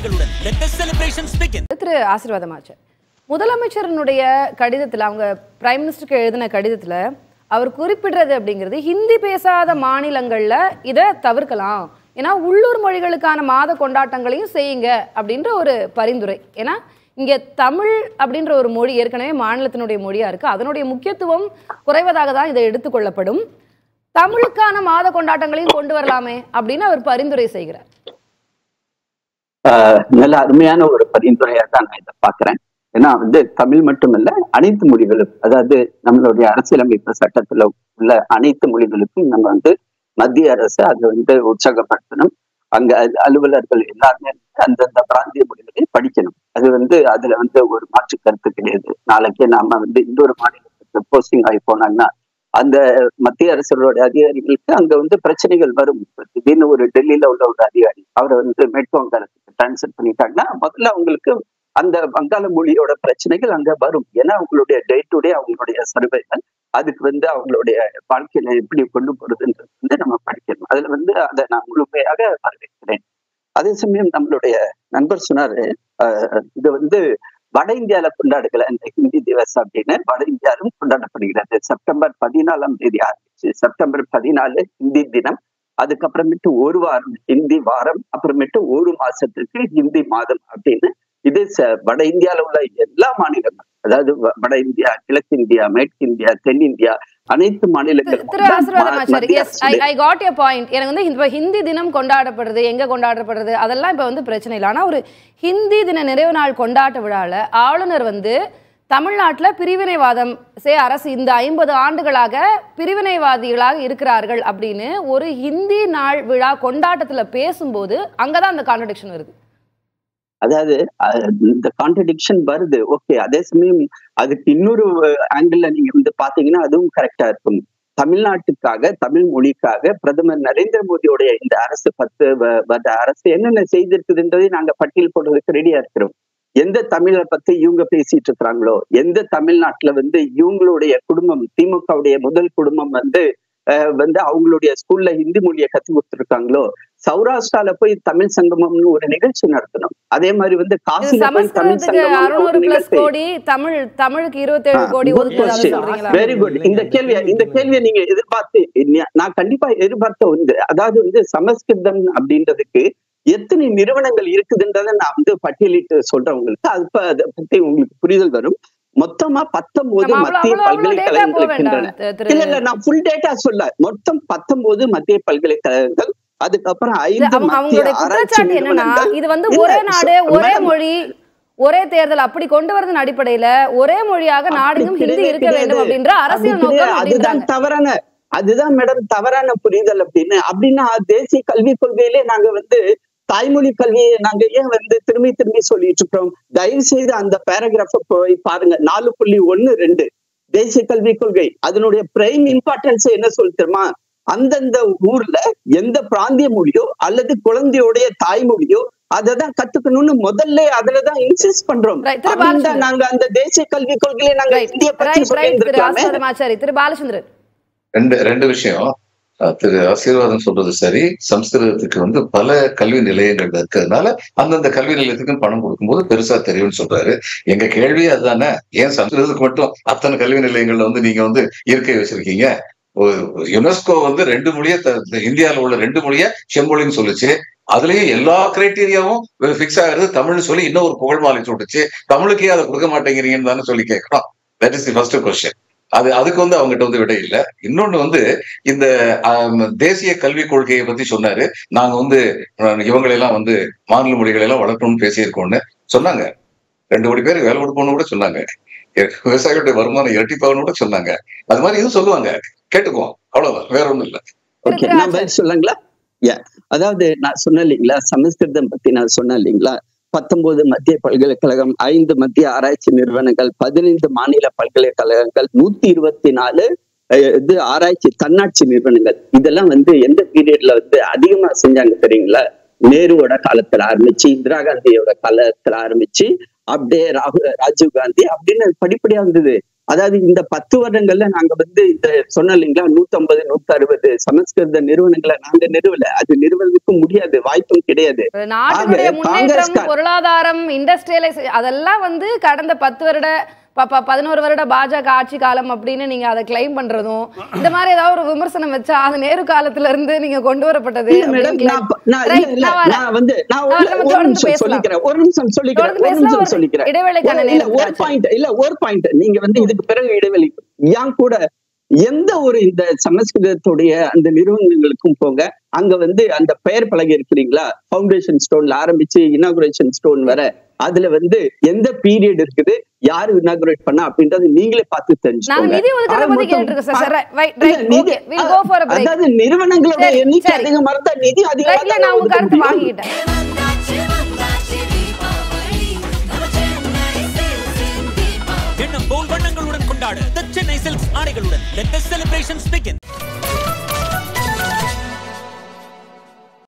கொண்டாட்டங்களுடன் let the celebrations begin திரு ஆசீர்வாதமாச்சு முதலமைச்சரனுடைய கடிதத்தில் அவங்க prime மினிஸ்டருக்கு எழுதின கடிதத்தில் அவர் குறிப்பிடுறது அப்படிங்கிறது ஹிந்தி பேசாத மாநிலங்கள்ல இதை தவிர்க்கலாம் ஏன்னா உள்ளூர் மொழிகளுக்கான மாத கொண்டாட்டங்களையும் செய்யுங்க அப்படின்ற ஒரு பரிந்துரை ஏன்னா இங்க தமிழ் அப்படின்ற ஒரு மொழி ஏற்கனவே மாநிலத்தினுடைய மொழியா இருக்கு அதனுடைய முக்கியத்துவம் குறைவதாக தான் இதை எடுத்துக்கொள்ளப்படும் தமிழுக்கான மாத கொண்டாட்டங்களையும் கொண்டு வரலாமே அப்படின்னு அவர் பரிந்துரை செய்கிறார் ஆஹ் நல்ல அருமையான ஒரு பரிந்துரையா தான் நான் இதை பாக்குறேன் ஏன்னா வந்து தமிழ் மட்டுமல்ல அனைத்து மொழிகளும் அதாவது நம்மளுடைய அரசியலமைப்பு சட்டத்துல உள்ள அனைத்து மொழிகளுக்கும் நம்ம வந்து மத்திய அரசு அதை வந்து உற்சாகப்படுத்தணும் அங்க அ- அலுவலர்கள் எல்லாருமே வந்து அந்தந்த பிராந்திய மொழிகளை படிக்கணும் அது வந்து அதுல வந்து ஒரு மாற்று கருத்து கிடையாது நாளைக்கு நாம வந்து இன்னொரு மாநிலத்துக்கு போஸ்டிங் ஆகி போனாங்கன்னா அந்த மத்திய அரசோட அதிகாரிகளுக்கு அங்க வந்து பிரச்சனைகள் வரும் திடீர்னு ஒரு டெல்லியில உள்ள ஒரு அதிகாரி அவரை வந்து மேற்கு வங்காளத்துக்கு டிரான்ஸ்ஃபர் பண்ணிட்டாங்கன்னா முதல்ல அவங்களுக்கு அந்த வங்காள மொழியோட பிரச்சனைகள் அங்க வரும் ஏன்னா அவங்களுடைய டே டு டே அவங்களுடைய சர்வைகள் அதுக்கு வந்து அவங்களுடைய வாழ்க்கையில எப்படி கொண்டு போறதுன்றது வந்து நம்ம படிக்கணும் அதுல வந்து அதை நான் முழுமையாக வரவேற்கிறேன் அதே சமயம் நம்மளுடைய நண்பர் சொன்னாரு ஆஹ் இது வந்து வட இந்தியால கொண்டாடுகிற இந்த ஹிந்தி திவஸ் அப்படின்னு வட இந்தியாவிலும் கொண்டாடப்படுகிறது செப்டம்பர் பதினாலாம் தேதி ஆரம்பிச்சு செப்டம்பர் பதினாலு ஹிந்தி தினம் அதுக்கப்புறமேட்டு ஒரு வாரம் ஹிந்தி வாரம் அப்புறமேட்டு ஒரு மாசத்துக்கு ஹிந்தி மாதம் அப்படின்னு இது ச- வட இந்தியால உள்ள எல்லா மாநிலங்களும் அதாவது வ- வட இந்தியா கிழக்கு இந்தியா மேற்கு இந்தியா தென்னிந்தியா அனைத்து மாநிலங்களும் திரு Asirvathamachari yes I I got a point எனக்கு வந்து இந்த ஹிந்தி தினம் கொண்டாடப்படுறது எங்க கொண்டாடப்படுறது அதெல்லாம் இப்ப வந்து பிரச்சனை இல்லை ஆனா ஒரு ஹிந்தி தின நிறைவு நாள் கொண்டாட்ட விழால ஆளுநர் வந்து தமிழ்நாட்டுல பிரிவினைவாதம் சே அரசு இந்த ஐம்பது ஆண்டுகளாக பிரிவினைவாதிகளாக இருக்கிறார்கள் அப்படின்னு ஒரு ஹிந்தி நாள் விழா கொண்டாட்டத்துல பேசும்போது அங்கதான் அந்த கான்ட்ரடிக்ஷன் வருது அதாவது அஹ், இந்த கான்ட்ரடிக்ஷன் வருது ஓகே அதே சமயம் அதுக்கு இன்னொரு ஆங்கிள் நீங்க வந்து பாத்தீங்கன்னா அதுவும் கரெக்டா இருக்கும் தமிழ்நாட்டுக்காக தமிழ் மொழிக்காக பிரதமர் நரேந்திர மோடியோடைய இந்த அரசு பத்து வ- வருட அரசு என்னென்ன செய்திருக்குதுன்றதை நாங்க பட்டியல் போடுறதுக்கு ரெடியா இருக்கிறோம் எந்த தமிழை பத்தி இவங்க பேசிட்டு இருக்கிறாங்களோ எந்த தமிழ்நாட்டுல வந்து இவங்களுடைய குடும்பம் திமுகவுடைய முதல் குடும்பம் வந்து அஹ், வந்து அவங்களுடைய ஸ்கூல்ல ஹிந்தி மொழியை கத்து கொடுத்துருக்காங்களோ சௌராஷ்டிரால போய் தமிழ் சங்கமம்னு ஒரு நிகழ்ச்சி நடத்தணும் அதே மாதிரி வந்து இது காசில போய் தமிழ் சமஸ்கிருதத்துக்கு சங்கமம்னு அறுநூறு ஒரு பிளஸ் நிகழ்ச்சி கோடி தமிழ் தமிழுக்கு இருபத்தேழு கோடி good ஒதுக்குறதா question. சொல்றீங்களா வெரி குட் இந்த கேள்வியை இந்த கேள்வியை நீங்க எதிர்பார்த்து நா- நான் கண்டிப்பா எதிர்பார்த்த வந்து அதாவது வந்து சமஸ்கிருதம் அப்படின்றதுக்கு எத்தனை நிறுவனங்கள் இருக்குதுன்றதை நான் வந்து பட்டியலிட்டு சொல்றேன் உங்களுக்கு அது ப- அதை பத்தி உங்களுக்கு புரிதல் வரும் மொத்தமா பத்தொன்பது நம்ம அவ்வளவு மத்திய அவ்வளவு அவ்வளவு டேட்டா பல்கலைக்கழகங்கள் போக இருக்கின்றன வேண்டாம் திரு- திரு இல்ல இல்ல நான் ஃபுல் டேட்டா சொல்ல மொத்தம் பத்தொன்பது மத்திய பல்கலைக்கழகங்கள் அதுக்கப்புறம் இது ஐந்து அவங்க மத்திய அவங்களுடைய ஆராய்ச்சி குற்றச்சாட்டு என்னன்னா நிறுவனங்கள் இது வந்து இல்ல, ஒரே நாடு so- ஒரே madam, மொழி ஒரே தேர்தல் அப்படி கொண்டு வரதன் அடிப்படையில ஒரே மொழியாக அப்படி நாடெங்கும் ஹிந்தி கிடையவே இருக்க வேண்டும் கிடையாது. அப்படின்ற அப்படி அரசியல் கிடையாது. நோக்கம் அதுதான் அப்படின்றாங்க தவறான அதுதான் மேடம் தவறான புரிதல் அப்படின்னு அப்படின்னா தேசிய கல்விக் கொள்கையிலே நாங்க வந்து தாய்மொழி கல்வியை நாங்க ஏன் வந்து திரும்பி திரும்பி சொல்லிட்டு இருக்கிறோம் தயவு செய்து அந்த பேராகிராஃப போய் பாருங்க நாலு புள்ளி ஒண்ணு ரெண்டு தேசிய கல்விக் கொள்கை அதனுடைய பிரைம் இம்பார்ட்டன்ஸ் என்ன சொல்லி தெரியுமா அந்தந்த ஊர்ல எந்த பிராந்திய மொழியோ அல்லது குழந்தையோடைய தாய்மொழியோ அதை தான் கத்துக்கணும்னு முதல்ல அதுலதான் இன்சிஸ்ட் பண்றோம் Right. திரு அப்படின்னு தான் பாலச்சந்திரன். நாங்க அந்த தேசிய கல்விக் கொள்கையில நாங்க ரைட் இந்திய பற்றி ரைட் சொல்லி ரைட் திரு இருந்திருக்கலாமே ஆசிரமாச்சாரி திரு பாலச்சந்திரன் ரெண்டு ரெண்டு விஷயம் அஹ் திரு ஆசீர்வாதம் சொல்றது சரி சம்ஸ்கிருதத்துக்கு வந்து பல கல்வி நிலையங்கள் இருக்கிறதுனால அந்தந்த கல்வி நிலையத்துக்கு பணம் கொடுக்கும்போது பெருசா தெரியும்னு சொல்றாரு எங்க கேள்வி அதுதானே ஏன் சம்ஸ்கிருதத்துக்கு மட்டும் அத்தனை கல்வி நிலையங்கள்ல வந்து நீங்க வந்து இருக்கை வச்சிருக்கீங்க யுனெஸ்கோ வந்து ரெண்டு மொழிய த- இந்தியால உள்ள ரெண்டு மொழிய செம்மொழின்னு சொல்லுச்சு அதுலயும் எல்லா கிரைட்டீரியாவும் பிக்ஸ் ஆகுறது தமிழ்னு சொல்லி இன்னும் ஒரு புகழ் மாலை சுட்டுச்சு தமிழுக்கே அதை கொடுக்க மாட்டேங்கிறீங்கன்னு தானே சொல்லி கேட்கணும் that is the first question அது அதுக்கு வந்து அவங்ககிட்ட வந்து விடை இல்லை இன்னொன்னு வந்து இந்த ஆம், தேசிய கல்விக் கொள்கையை பத்தி சொன்னாரு நாங்க வந்து அஹ், இவங்களெல்லாம் வந்து மாநில மொழிகளை எல்லாம் வளர்க்கணும்னு பேசியிருக்கோம்னு சொன்னாங்க ரெண்டு கோடி பேர் வேலை கொடுப்போம்னு கூட சொன்னாங்க எ- விவசாயிகளுடைய வருமானம் இரட்டிப்பாகனு கூட சொன்னாங்க அது மாதிரி இதுவும் சொல்லுவாங்க கேட்டுக்குவோம் அவ்வளவுதான் வேற ஒண்ணும் இல்ல ஓகே நான் பதில் சொல்லுங்களா யா அதாவது நான் சொன்னேன் இல்லைங்களா சமஸ்கிருதம் பத்தி நான் சொன்னேன் இல்லைங்களா பத்தொன்பது மத்திய பல்கலைக்கழகம் ஐந்து மத்திய ஆராய்ச்சி நிறுவனங்கள் பதினைந்து மாநில பல்கலைக்கழகங்கள் நூத்தி இருபத்தி நாலு அஹ், இது ஆராய்ச்சி தன்னாட்சி நிறுவனங்கள் இதெல்லாம் வந்து எந்த பீரியட்ல வந்து அதிகமா செஞ்சாங்க தெரியுங்களா நேருவோட காலத்துல ஆரம்பிச்சு இந்திரா காந்தியோட காலத்துல ஆரம்பிச்சு அப்படியே ராகுல் ராஜீவ் காந்தி அப்படின்னு படிப்படியா இருந்தது அதாவது இந்த பத்து வருடங்கள்ல நாங்க வந்து இந்த சொன்ன இல்லைங்களா நூத்தம்பது நூத்தி அறுபது சமஸ்கிருத நிறுவனங்களை நாங்க நிறுவல அது நிறுவனத்துக்கு முடியாது வாய்ப்பும் கிடையாது நாட்டினுடைய ஆக, முன்னேற்றம் காங்கிரஸ்கார- பொருளாதாரம் இண்டஸ்ட்ரியலைஸ் அதெல்லாம் வந்து கடந்த பத்து வருட ப- ப- பதினோரு வருட பாஜக ஆட்சி காலம் அப்படின்னு நீங்க அதை கிளைம் பண்றதும் இந்த மாதிரி ஏதாவது ஒரு விமர்சனம் வச்சா அது நேரு காலத்துல இருந்து நீங்க கொண்டு வரப்பட்டது இல்ல மேடம் அப்படின்னு நான் claim- ப- நான் Right, இல்ல இல்ல நான் வரேன். நான் வந்து நான் ஒரு நான் நம்ம ஒரு தொடர்ந்து நிமிஷம் பேசலாம். சொல்லிக்கிறேன் ஒரு நிமிஷம் சொல்லிக்கிறேன் தொடர்ந்து ஒரு பேசலாம், நிமிஷம் ஒரு சொல்லிக்கிறேன் இடைவேளைக்கான ஒரு- இல்ல நேரம் ஒரு ஆச்சு. பாயிண்ட் இல்ல ஒரு பாயிண்ட் நீங்க வந்து இதுக்கு பிறகு இடைவெளி ஏன் கூட எந்த ஒரு இந்த சமஸ்கிருதத்துடைய அந்த நிறுவனங்களுக்கும் போங்க அங்க வந்து அந்த பெயர் பலகை இருக்கிறீங்களா ஃபவுண்டேஷன் ஸ்டோன்ல ஆரம்பிச்சு இனாகுரேஷன் ஸ்டோன் வர அதுல வந்து எந்த பீரியட் இருக்குது யாரு இனாகுரேட் பண்ணா அப்படின்றத நீங்களே பார்த்து நாங்க தெரிஞ்சுக்கோங்க நிதி ஒதுக்கீடு ஆக பத்தி மொத்தம் கேட்டிருக்கோம் சார் சார் ரைட் இல்ல, ரைட் நிதி- okay will go for a break அதாவது நிறுவனங்களோட சரி, எண்ணிக்கை சரி. அதிகமா இருந்தா நிதி அதிகமா ரைட்ல தான் நான் உங்க ஒதுக்க கருத்து முடியும். வாங்கிக்கிட்டேன் எண்ணம் போல் வண்ணங்களுடன் கொண்டாடு The Chennai Silks ஆடைகளுடன் Let the celebrations begin